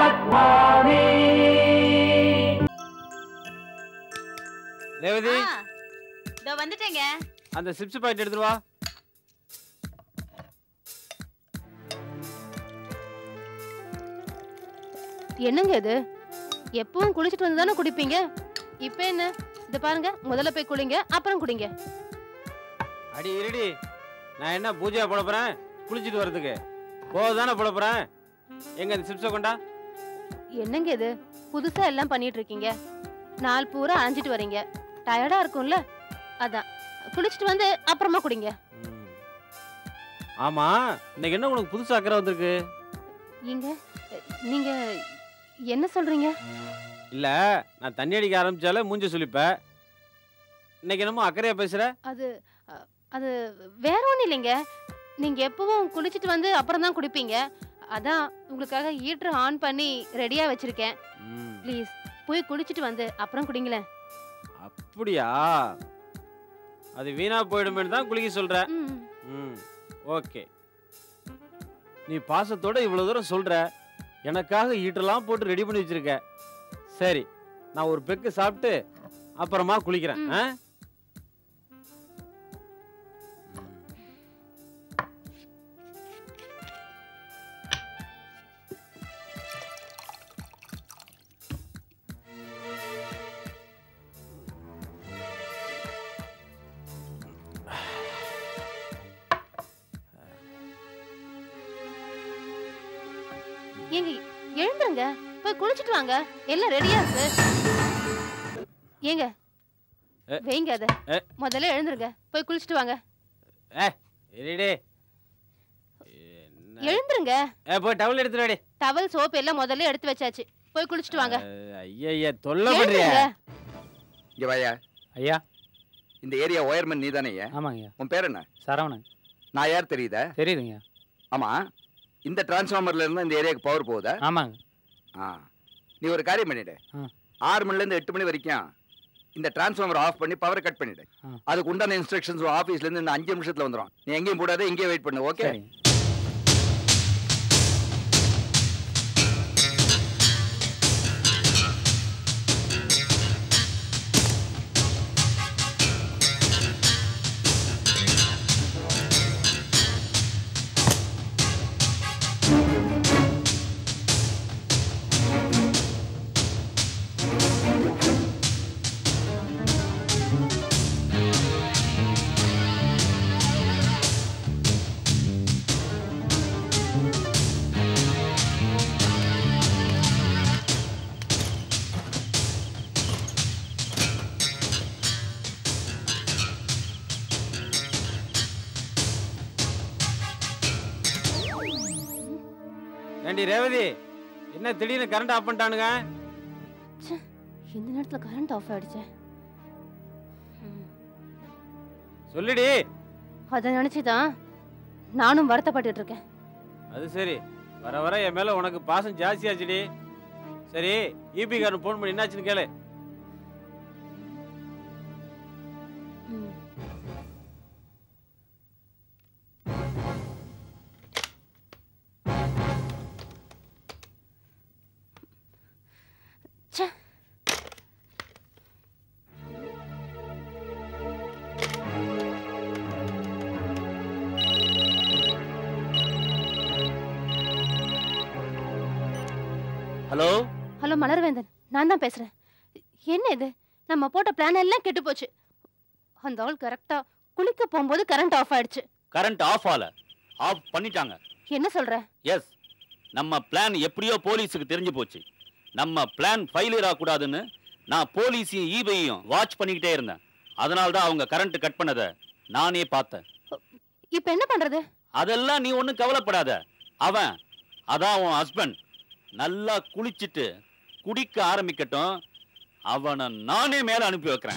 பத்மானி ரேவதி ஆ, இதோ வந்துட்டேங்க அந்த சிப்ஸ் பாக்கெட் எடுத்துட்டு வா என்னங்க இது எப்பவும் குளிச்சிட்டு வந்து தானே குடிப்பீங்க இப்ப என்ன இத பாருங்க முதல்ல போய் குளிங்க அப்புறம் குடிங்க அடி இருடி நான் என்ன பூஜையா போட போறேன் குளிச்சிட்டு வர்றதுக்கு போக தானே போட போறேன் எங்க அந்த சிப்ஸை கொண்டா என்னங்க இது புதுசா எல்லாம் பண்ணிட்டு இருக்கீங்க நாள் பூரா அலைஞ்சிட்டு வரீங்க டயர்டா இருக்கும்ல அதான் குளிச்சிட்டு வந்து அப்புறமா குடிங்க ம். ஆமா இன்னைக்கு என்ன உனக்கு புதுசா அக்கறை வந்திருக்கு நீங்க நீங்க என்ன சொல்றீங்க இல்ல நான் தண்ணி அடிக்க ஆரம்பிச்சாலே மூஞ்ச சுளிப்ப இன்னைக்கு என்னமோ அக்கறையா பேசுற அது அ, அது வேற ஒண்ணும் இல்லைங்க நீங்க எப்பவும் குளிச்சிட்டு வந்து அப்புறம் தான் குடிப்பீங்க அதான் உங்களுக்காக ஹீட்டர் ஆன் பண்ணி ரெடியா வச்சிருக்கேன் ம். ப்ளீஸ் போய் குளிச்சிட்டு வந்து அப்புறம் குடிங்களேன் அப்படியா அது வீணா போயிடுமேன்னு தான் குளிக்க சொல்ற ம். ம் ஓகே நீ பாசத்தோட இவ்வளவு தூரம் சொல்ற எனக்காக ஈட்டெல்லாம் போட்டு ரெடி பண்ணி வச்சிருக்க சரி நான் ஒரு பெக்கு சாப்பிட்டு அப்புறமா குளிக்கிறேன் ம். ஆ? ஏங்க எழுந்துருங்க போய் குளிச்சிட்டு வாங்க எல்லாம் ரெடியா இருக்கு ஏங்க எ. வைங்க அத எ. முதல்ல எழுந்துருங்க போய் குளிச்சிட்டு வாங்க இருடி என்ன? எழுந்துருங்க ஏ, போய் டவல் எடுத்துட்டு வாடி. டவல் சோப் எல்லாம் முதல்ல எடுத்து வச்சாச்சு போய் குளிச்சிட்டு வாங்க அஹ், ஐயைய தொல்லை பண்றியா எழுந்துருங்க இங்க வாயா ஐயா இந்த ஏரியா ஒயர்மேன் நீ தானே ஆமாங்கய்யா உன் பேர் என்ன சரவணன் நான் யார் தெரியுதா தெரியுதுங்க ஆமா இந்த டிரான்ஸ்ஃபார்மர்ல இருந்து இந்த ஏரியாக்கு பவர் போகுதா ஆமாங்க ஆ நீ ஒரு காரியம் பண்ணிடு ஆ. ஆறு மணில இருந்து எட்டு மணி வரைக்கும் இந்த டிரான்ஸ்ஃபார்மர் ஆஃப் பண்ணி பவர் கட் பண்ணிடு ஆ. அதுக்கு உண்டான இன்ஸ்ட்ரக்ஷன்ஸ் ஆஃபீஸ்ல இருந்து இந்த அஞ்சு நிமிஷத்துல வந்துடும் நீ எங்கேயும் போடாத இங்கேயே வெயிட் பண்ணு ஓகே சரிங்க ஏண்டி ரேவதி என்ன திடீர்னு கரண்ட் ஆஃப் பண்ணிட்டானுங்க இந்த நேரத்துல கரண்ட் ஆஃப் ஆயிடுச்சு ம். சொல்லுடி அதை நினைச்சுதான் நானும் வருத்தப்பட்டுட்டு இருக்கேன் அது சரி வர வர என் மேல உனக்கு பாசம் ஜாஸ்தியாச்சுடி சரி ஈபி காரன் ஃபோன் பண்ணி என்னாச்சுன்னு கேளு ம். ச்சே. ஹலோ ஹலோ மலர்வேந்தன் நான் தான் பேசுறேன் என்ன இது நம்ம போட்ட பிளான் எல்லாம் கெட்டு போச்சு அந்த ஆள் கரெக்டா குளிக்க போகும்போது கரண்ட் ஆஃப் ஆயிடுச்சு கரண்ட் ஆஃப் ஆல ஆஃப் பண்ணிட்டாங்க என்ன சொல்ற எஸ் நம்ம பிளான் எப்படியோ போலீஸுக்கு தெரிஞ்சு போச்சு நம்ம பிளான் ஃபெயிலியர் ஆகக்கூடாதுன்னு நான் போலீஸையும் ஈபையும் வாட்ச் பண்ணிக்கிட்டே இருந்தேன் அதனால தான் அவங்க கரண்ட் கட் பண்ணதை நானே பார்த்தேன் இப்ப என்ன பண்றது அதெல்லாம் நீ ஒன்றும் கவலைப்படாத அவன் அதான் உன் ஹஸ்பண்ட் நல்லா குளிச்சிட்டு குடிக்க ஆரம்பிக்கட்டும் அவனை நானே மேல அனுப்பி வைக்கிறேன்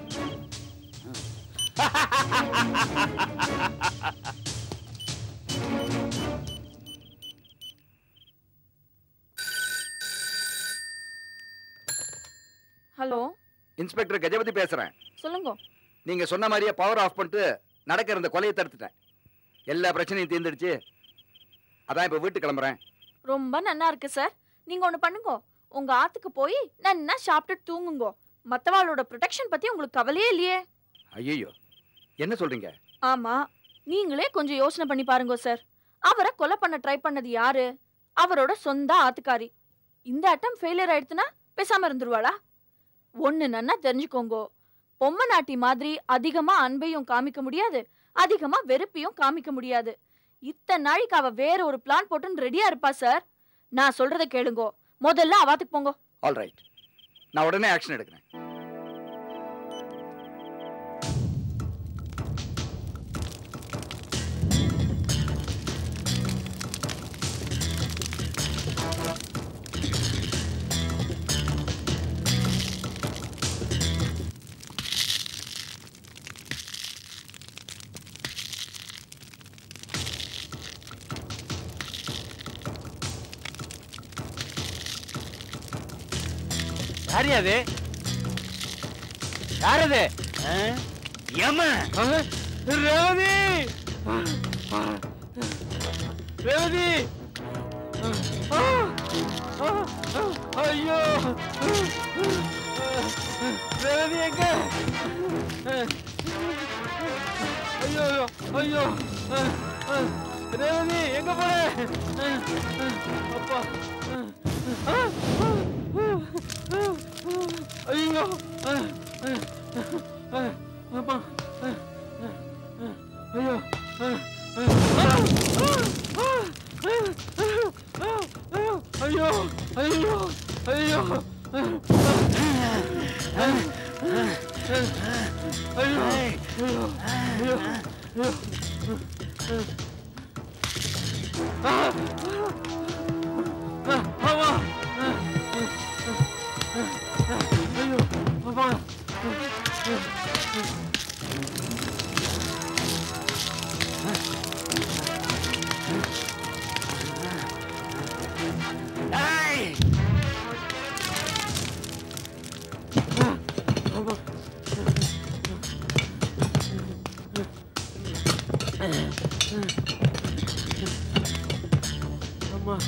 ஹலோ இன்ஸ்பெக்டர் கஜபதி பேசுறேன் சொல்லுங்க நீங்க சொன்ன மாதிரியே பவர் ஆஃப் பண்ணிட்டு நடக்கிற இந்த கொலையை தடுத்துட்டேன் எல்லா பிரச்சனையும் தீர்ந்துடுச்சு அதான் இப்ப வீட்டுக்கு கிளம்புறேன் ரொம்ப நன்னா இருக்கு சார் நீங்க ஒண்ணு பண்ணுங்க உங்க ஆத்துக்கு போய் நன்னா சாப்பிட்டு தூங்குங்கோ மத்தவாளோட ப்ரொடெக்ஷன் பத்தி உங்களுக்கு கவலையே இல்லையே ஐயோ என்ன சொல்றீங்க ஆமா நீங்களே கொஞ்சம் யோசனை பண்ணி பாருங்க சார் அவரை கொலை பண்ண ட்ரை பண்ணது யாரு அவரோட சொந்த ஆத்துக்காரி இந்த அட்டம் ஃபெயிலியர் ஆயிடுச்சுன்னா பேசாம இருந்துருவாளா ஒண்ணு நன்னா தெரிஞ்சுக்கோங்கோ பொம்மை நாட்டி மாதிரி அதிகமா அன்பையும் காமிக்க முடியாது அதிகமா வெறுப்பையும் காமிக்க முடியாது இத்தனை நாளைக்கு அவ வேற ஒரு பிளான் போட்டுன்னு ரெடியா இருப்பா சார் நான் சொல்றதை கேளுங்கோ முதல்ல அவாத்துக்கு போங்க ஆல் ரைட் நான் உடனே ஆக்ஷன் எடுக்கிறேன் யாரு அது யார் அது ஏமா ஆ? ரேவதி ரேவதி ஆ! ஆ! ஆ! ஐயோ ரேவதி எங்க ஐயோ ஐயோ ரேவதி எங்க போற அப்பா ஐயோ அப்பா ஐயோ ஐயோ ஐயோ ஐயோ ஐயோ ஐயோ அம்மா ஐயோ அப்பா அம்மா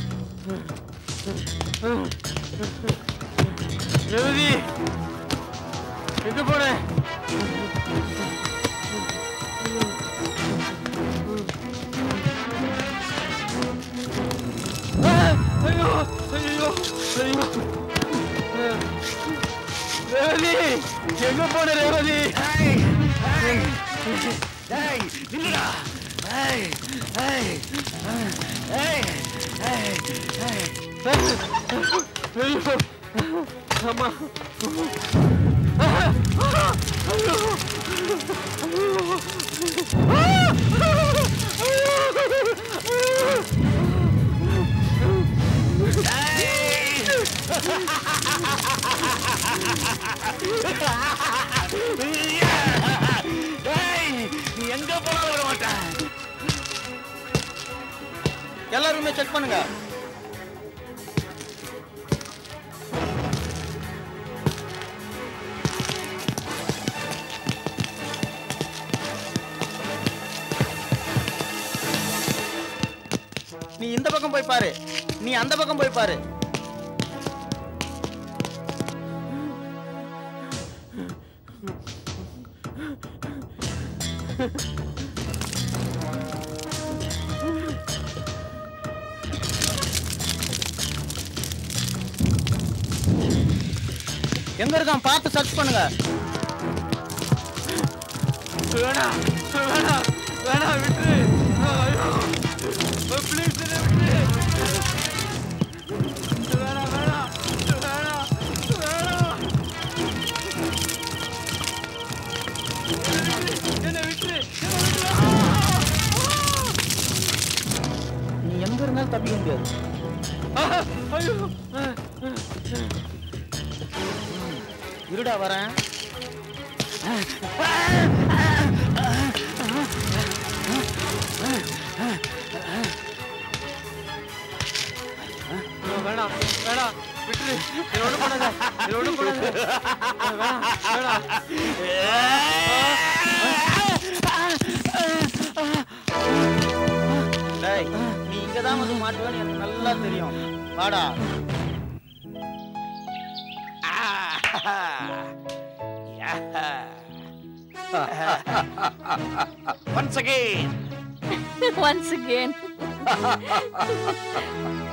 ரேவதி எங்க போன ஐயோ ஐயோ ஐயோ ரேவதி எங்க போன ரேவதி ஐயோ அம்மா நீ எங்க போனாலும் விட மாட்டேன் எல்லாருமே செக் பண்ணுங்க நீ இந்த பக்கம் போய் பாரு நீ அந்த பக்கம் போய் பாரு எங்க இருக்கான் பார்த்து சர்ச் பண்ணுங்க வேணாம் வேணாம் வேணாம் விட்டுரு ஐயோ ப்ளீஸ் விட்டுரு வேணாம் வேணாம் வேணாம் வேணாம் என்ன விட்டுரு நீ எங்க இருந்தாலும் தப்பிக்க முடியாது ஐயோ இருடா வரேன் வேணாம் வேணாம் விட்டுரு என்ன ஒண்ணும் பண்ணாத என்ன ஒண்ணும் பண்ணாத வேணாம் வேணாம் டேய் நீ இங்க தான் வந்து மாட்டுவேன்னு எனக்கு நல்லா தெரியும் வாடா Once again. once again